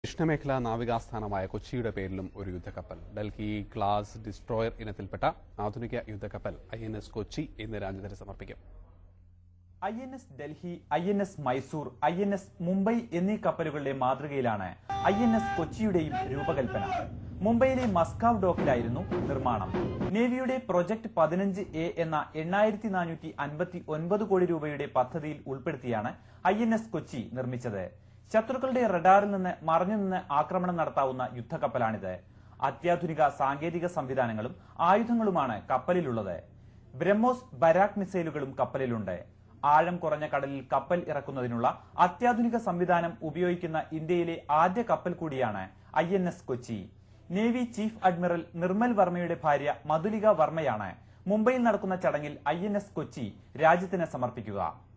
ദക്ഷിണമേഖലാ നാവികാസ്ഥാനമായ കൊച്ചിയുടെ പേരിലും ഒരു യുദ്ധക്കപ്പൽ ഡൽഹി ഗ്ലാസ് ഡിസ്ട്രോയർ ഇനത്തിൽപ്പെട്ട ആധുനിക യുദ്ധക്കപ്പൽ ഐ എൻ എസ് കൊച്ചി ഇന്ന് രാജ്യത്തിന് സമർപ്പിക്കും I N S Delhi I N S Mysore I N S Mumbai എന്നീ കപ്പലുകളുടെ മാതൃകയിലാണ് ഐ എൻ എസ് കൊച്ചിയുടെയും രൂപകൽപ്പന മുംബൈയിലെ മസ്കാവ് ഡോക്കിലായിരുന്നു നിർമ്മാണം നേവിയുടെ പ്രൊജക്ട് പതിനഞ്ച് എ എന്ന എണ്ണായിരത്തി നാനൂറ്റി അൻപത്തി ഒൻപത് കോടി രൂപയുടെ പദ്ധതിയിൽ ഉൾപ്പെടുത്തിയാണ് ഐ എൻ എസ് കൊച്ചി നിർമ്മിച്ചത് ശത്രുക്കളുടെ റഡാറിൽ നിന്ന് മറഞ്ഞു നിന്ന് ആക്രമണം നടത്താവുന്ന യുദ്ധക്കപ്പലാണിത് അത്യാധുനിക സാങ്കേതിക സംവിധാനങ്ങളും ആയുധങ്ങളുമാണ് കപ്പലിലുള്ളത് ബ്രഹ്മോസ് ബരാക് മിസൈലുകളും കപ്പലിലുണ്ട് ആഴം കുറഞ്ഞ കടലിൽ കപ്പൽ ഇറക്കുന്നതിനുള്ള അത്യാധുനിക സംവിധാനം ഉപയോഗിക്കുന്ന ഇന്ത്യയിലെ ആദ്യ കപ്പൽ കൂടിയാണ് I N S Kochi navy chief admiral Nirmal വർമ്മയുടെ ഭാര്യ മധുലിക വർമ്മയാണ് മുംബൈയിൽ നടക്കുന്ന ചടങ്ങിൽ ഐ എൻ എസ് കൊച്ചി രാജ്യത്തിന് സമർപ്പിക്കുക